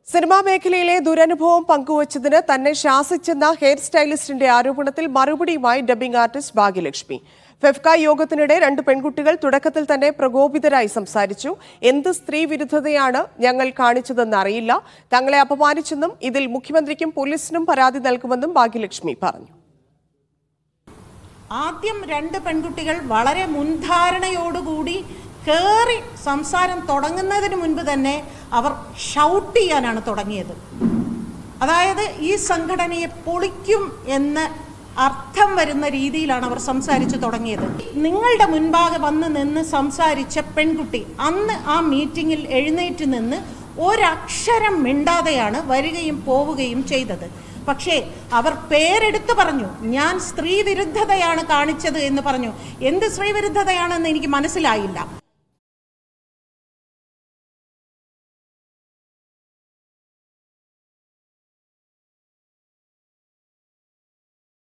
cinema മേഖലയിലെ ദുരനുഭവം പങ്കുവച്ചതിന് തന്നെ ശാസിച്ചെന്ന ഹെയർ സ്റ്റൈലിസ്റ്റിന്റെ ആരോപണത്തിൽ മറുപടിയുമായി ഡബ്ബിംഗ് ആർട്ടിസ്റ്റ് ഭാഗ്യലക്ഷ്മി ഫെഫ്ക യോഗത്തിനിടെ രണ്ട് പെൺകുട്ടികൾ തുടക്കത്തിൽ തന്നെ പ്രകോപിതരായി സംസാരിച്ചു എന്ത് സ്ത്രീ വിരുദ്ധതയാണ് ഞങ്ങൾ കാണിച്ചതെന്ന് അറിയില്ല തങ്ങളെ അപമാനിച്ചെന്നും ഇതിൽ മുഖ്യമന്ത്രിക്കും പോലീസിനും പരാതി നൽകുമെന്നും ഭാഗ്യലക്ഷ്മി പറഞ്ഞു ആദ്യം രണ്ട് പെൺകുട്ടികൾ വളരെ മുൻധാരണയോടുകൂടി കയറി സംസാരം തുടങ്ങുന്നതിന് മുൻപ് തന്നെ അവർ ഷൗട്ട് ചെയ്യാനാണ് തുടങ്ങിയത് അതായത് ഈ സംഘടനയെ പൊളിക്കും എന്ന് അർത്ഥം വരുന്ന രീതിയിലാണ് അവർ സംസാരിച്ചു തുടങ്ങിയത് നിങ്ങളുടെ മുൻപാകെ വന്ന് നിന്ന് സംസാരിച്ച പെൺകുട്ടി അന്ന് ആ മീറ്റിങ്ങിൽ എഴുന്നേറ്റ് നിന്ന് ഒരക്ഷരം മിണ്ടാതെയാണ് വരികയും പോവുകയും ചെയ്തത് പക്ഷേ അവർ പേരെടുത്ത് പറഞ്ഞു ഞാൻ സ്ത്രീ വിരുദ്ധതയാണ് കാണിച്ചത് എന്ന് പറഞ്ഞു എന്ത് സ്ത്രീ വിരുദ്ധതയാണെന്ന് എനിക്ക് മനസ്സിലായില്ല